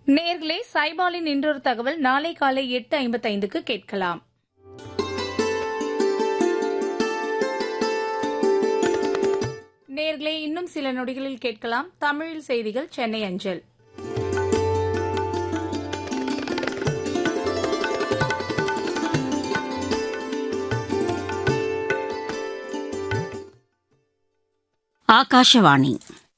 நேர்களே சைபாலின் இன்றொரு தகவல் நாளை காலை எட்டு ஐம்பத்தைந்துக்கு கேட்கலாம் நேர்களே இன்னும் சில நொடிகளில் கேட்கலாம் தமிழில் செய்திகள் சென்னை அஞ்சல் ಆಕಾಶವಾಣಿ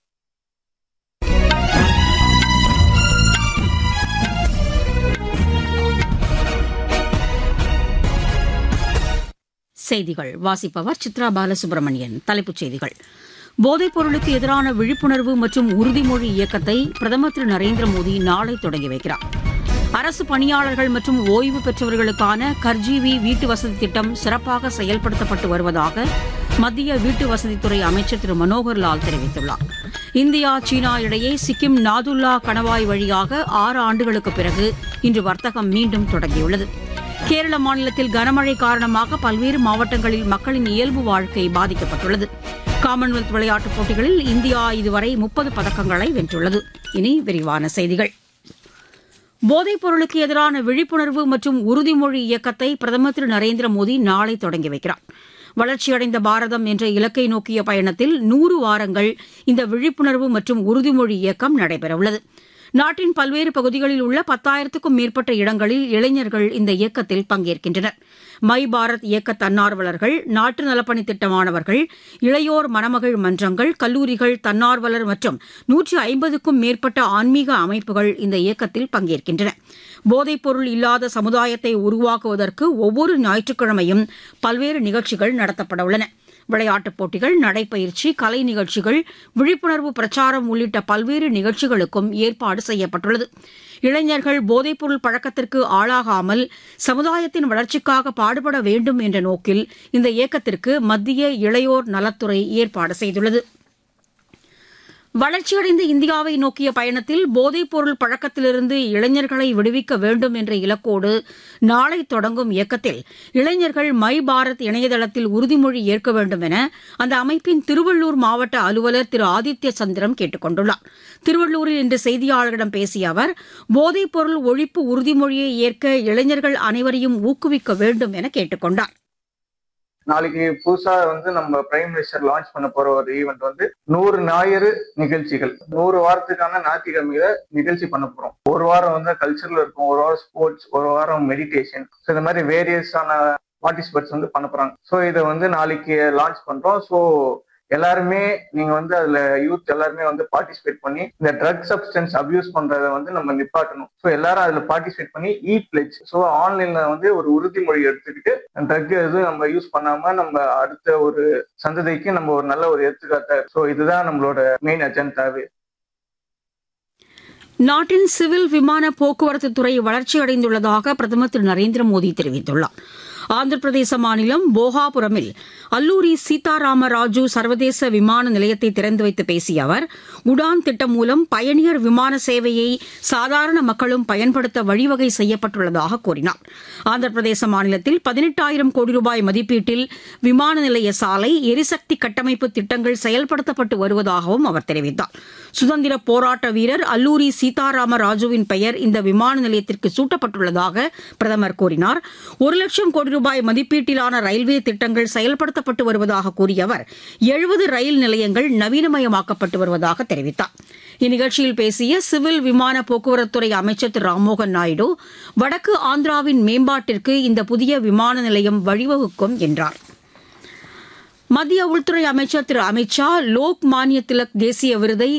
செய்திகள் வாசிப்பவர் சித்ரா பாலசுப்ரமணியன் தலைப்புச் செய்திகள் போதைப் பொருளுக்கு எதிரான விழிப்புணர்வு மற்றும் உறுதிமொழி இயக்கத்தை பிரதமர் திரு நரேந்திர மோடி நாளை தொடங்கி வைக்கிறார் அரசு பணியாளர்கள் மற்றும் ஓய்வு பெற்றவர்களுக்கான கர்ஜீவி வீட்டு வசதி திட்டம் சிறப்பாக செயல்படுத்தப்பட்டு வருவதாக மத்திய வீட்டு வசதித்துறை அமைச்சர் திரு மனோகர் லால் தெரிவித்துள்ளார் இந்தியா சீனா இடையே சிக்கிம் நாதுல்லா கணவாய் வழியாக ஆறு ஆண்டுகளுக்கு பிறகு இன்று வர்த்தகம் மீண்டும் தொடங்கியுள்ளது கேரள மாநிலத்தில் கனமழை காரணமாக பல்வேறு மாவட்டங்களில் மக்களின் இயல்பு வாழ்க்கை பாதிக்கப்பட்டுள்ளது காமன்வெல்த் விளையாட்டுப் போட்டிகளில் இந்தியா இதுவரை முப்பது பதக்கங்களை வென்றுள்ளது இனி விரிவான செய்திகள் போதைப் பொருளுக்கு எதிரான விழிப்புணர்வு மற்றும் உறுதிமொழி இயக்கத்தை பிரதமர் திரு நரேந்திர மோடி நாளை தொடங்கி வைக்கிறார் வளர்ச்சியடைந்த பாரதம் என்ற இலக்கை நோக்கிய பயணத்தில் நூறு வாரங்கள் இந்த விழிப்புணர்வு மற்றும் உறுதிமொழி இயக்கம் நடைபெறவுள்ளது நாட்டின் பல்வேறு பகுதிகளில் உள்ள பத்தாயிரத்துக்கும் மேற்பட்ட இடங்களில் இளைஞர்கள் இந்த இயக்கத்தில் பங்கேற்கின்றனர் மை பாரத் இயக்க தன்னார்வலர்கள் நாட்டு நலப்பணி திட்ட மாணவர்கள் இளையோர் மணமகள் மன்றங்கள் கல்லூரிகள் தன்னார்வலர் மற்றும் நூற்றி ஐம்பதுக்கும் மேற்பட்ட ஆன்மீக அமைப்புகள் இந்த இயக்கத்தில் பங்கேற்கின்றன போதைப்பொருள் இல்லாத சமுதாயத்தை உருவாக்குவதற்கு ஒவ்வொரு ஞாயிற்றுக்கிழமையும் பல்வேறு நிகழ்ச்சிகள் நடத்தப்பட உள்ளன விளையாட்டுப் போட்டிகள் நடைப்பயிற்சி கலை நிகழ்ச்சிகள் விழிப்புணர்வு பிரச்சாரம் உள்ளிட்ட பல்வேறு நிகழ்ச்சிகளுக்கும் ஏற்பாடு செய்யப்பட்டுள்ளது இளைஞர்கள் போதைப்பொருள் பழக்கத்திற்கு ஆளாகாமல் சமுதாயத்தின் வளர்ச்சிக்காக பாடுபட வேண்டும் என்ற நோக்கில் இந்த இயக்கத்திற்கு மத்திய இளையோர் நலத்துறை ஏற்பாடு செய்துள்ளது வளர்ச்சியடைந்த இந்தியாவை நோக்கிய பயணத்தில் போதைப்பொருள் பழக்கத்திலிருந்து இளைஞர்களை விடுவிக்க வேண்டும் என்ற இலக்கோடு நாளை தொடங்கும் இயக்கத்தில் இளைஞர்கள் மை பாரத் இணையதளத்தில் உறுதிமொழி ஏற்க வேண்டும் என அந்த அமைப்பின் திருவள்ளூர் மாவட்ட அலுவலர் திரு ஆதித்ய சந்திரம் கேட்டுக் கொண்டுள்ளார் திருவள்ளூரில் இன்று செய்தியாளர்களிடம் பேசிய அவர் போதைப்பொருள் ஒழிப்பு உறுதிமொழியை ஏற்க இளைஞர்கள் அனைவரையும் ஊக்குவிக்க வேண்டும் என கேட்டுக் கொண்டார் நாளைக்கு புதுசா வந்து நம்ம பிரைம் மினிஸ்டர் லான்ச் பண்ண போற ஒரு ஈவெண்ட் வந்து நூறு ஞாயிறு நிகழ்ச்சிகள் நூறு வாரத்துக்கான ஞாயிற்றுக்கிழமையில நிகழ்ச்சி பண்ண போறோம் ஒரு வாரம் வந்து கல்ச்சர்ல இருக்கும் ஒரு வாரம் ஸ்போர்ட்ஸ் ஒரு வாரம் மெடிடேஷன் ஸோ இந்த மாதிரி வேரியஸான பார்ட்டிசிபேட்ஸ் வந்து பண்ண போறாங்க ஸோ இதை வந்து நாளைக்கு லான்ச் பண்றோம் ஸோ எல்லாருமே நீங்க வந்து அதுல யூத் எல்லாருமே வந்து பார்ட்டிசிபேட் பண்ணி இந்த ட்ரக் சப்ஸ்டன்ஸ் அபியூஸ் பண்றத வந்து நம்ம நிப்பாட்டணும் ஸோ எல்லாரும் அதுல பார்ட்டிசிபேட் பண்ணி இ பிளெச் ஸோ ஆன்லைன்ல வந்து ஒரு உறுதிமொழி எடுத்துக்கிட்டு ட்ரக் எதுவும் நம்ம யூஸ் பண்ணாம நம்ம அடுத்த ஒரு சந்ததிக்கு நம்ம ஒரு நல்ல ஒரு எடுத்துக்காட்ட ஸோ இதுதான் நம்மளோட மெயின் அஜெண்டாவே நாட்டின் சிவில் விமான போக்குவரத்து துறை வளர்ச்சியடைந்துள்ளதாக பிரதமர் திரு நரேந்திர மோடி தெரிவித்துள்ளார் ஆந்திர பிரதேச மாநிலம் போகாபுரமில் அல்லூரி சீதாராம ராஜு சர்வதேச விமான நிலையத்தை திறந்து வைத்து பேசிய அவர் உடான் திட்டம் மூலம் பயணியர் விமான சேவையை சாதாரண மக்களும் பயன்படுத்த வழிவகை செய்யப்பட்டுள்ளதாக கூறினார் ஆந்திர பிரதேச மாநிலத்தில் பதினெட்டாயிரம் கோடி ரூபாய் மதிப்பீட்டில் விமான நிலைய சாலை எரிசக்தி கட்டமைப்பு திட்டங்கள் செயல்படுத்தப்பட்டு வருவதாகவும் அவர் தெரிவித்தார் சுதந்திர போராட்ட வீரர் அல்லூரி சீதாராம ராஜுவின் பெயர் இந்த விமான நிலையத்திற்கு சூட்டப்பட்டுள்ளதாக பிரதமர் கூறினார் ஒரு லட்சம் கோடி ரூபாய் மதிப்பீட்டிலான ரயில்வே திட்டங்கள் செயல்படுத்தப்பட்டு வருவதாக கூறிய அவர் எழுபது ரயில் நிலையங்கள் நவீனமயமாக்கப்பட்டு வருவதாக தெரிவித்தார் இந்நிகழ்ச்சியில் பேசிய சிவில் விமான போக்குவரத்துறை அமைச்சர் திரு ராம்மோகன் நாயுடு வடக்கு ஆந்திராவின் மேம்பாட்டிற்கு இந்த புதிய விமான நிலையம் வழிவகுக்கும் என்றார் மத்திய உள்துறை அமைச்சர் திரு அமித் ஷா லோக் மானிய திலக் தேசிய விருதை